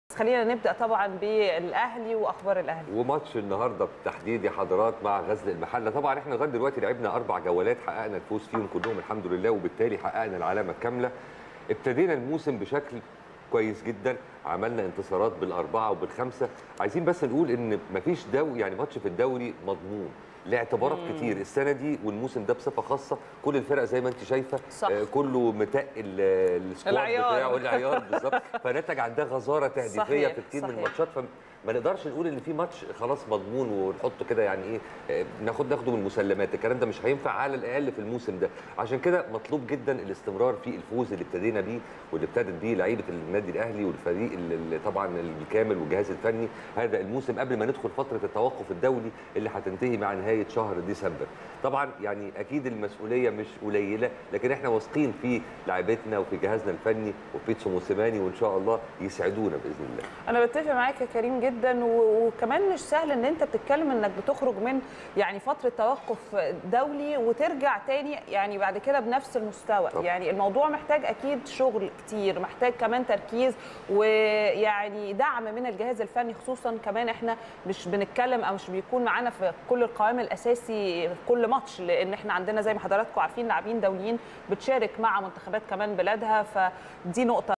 خلينا نبدا طبعا بالاهلي واخبار الاهلي وماتش النهارده بالتحديد يا حضرات مع غزل المحله طبعا احنا لغايه دلوقتي لعبنا اربع جولات حققنا الفوز فيهم كلهم الحمد لله وبالتالي حققنا العلامه الكامله ابتدينا الموسم بشكل كويس جدا عملنا انتصارات بالاربعه وبالخمسه عايزين بس نقول ان مفيش دو يعني ماتش في الدوري مضمون لاعتبارات كتير السنه دي والموسم ده بصفه خاصه كل الفرق زي ما انت شايفه صح. آه كله متقل آه، السكواد العيار. بتاعه العيار بالظبط فنتج عندها غزاره تهديفيه صحيح، في كتير من صحيح. الماتشات فما نقدرش نقول ان في ماتش خلاص مضمون ونحطه كده يعني ايه آه، ناخد ناخده من المسلمات الكلام ده مش هينفع على الاقل في الموسم ده عشان كده مطلوب جدا الاستمرار في الفوز اللي ابتدينا بيه واللي ابتدت بيه لعيبه النادي الاهلي والفريق اللي اللي طبعا الكامل والجهاز الفني هذا الموسم قبل ما ندخل فتره التوقف الدولي اللي هتنتهي مع نهايه شهر ديسمبر طبعا يعني اكيد المسؤوليه مش قليله لكن احنا واثقين في لاعبتنا وفي جهازنا الفني وبيتسو موسيماني وان شاء الله يسعدونا باذن الله انا بتفق معاك يا كريم جدا و- وكمان مش سهل ان انت بتتكلم انك بتخرج من يعني فتره توقف دولي وترجع تاني يعني بعد كده بنفس المستوى طبعا. يعني الموضوع محتاج اكيد شغل كتير محتاج كمان تركيز ويعني دعم من الجهاز الفني خصوصا كمان احنا مش بنتكلم او مش بيكون معانا في كل القوام الاساسي في كل ماتش لان احنا عندنا زي ما حضراتكم عارفين لاعبين دوليين بتشارك مع منتخبات كمان بلادها فدي نقطه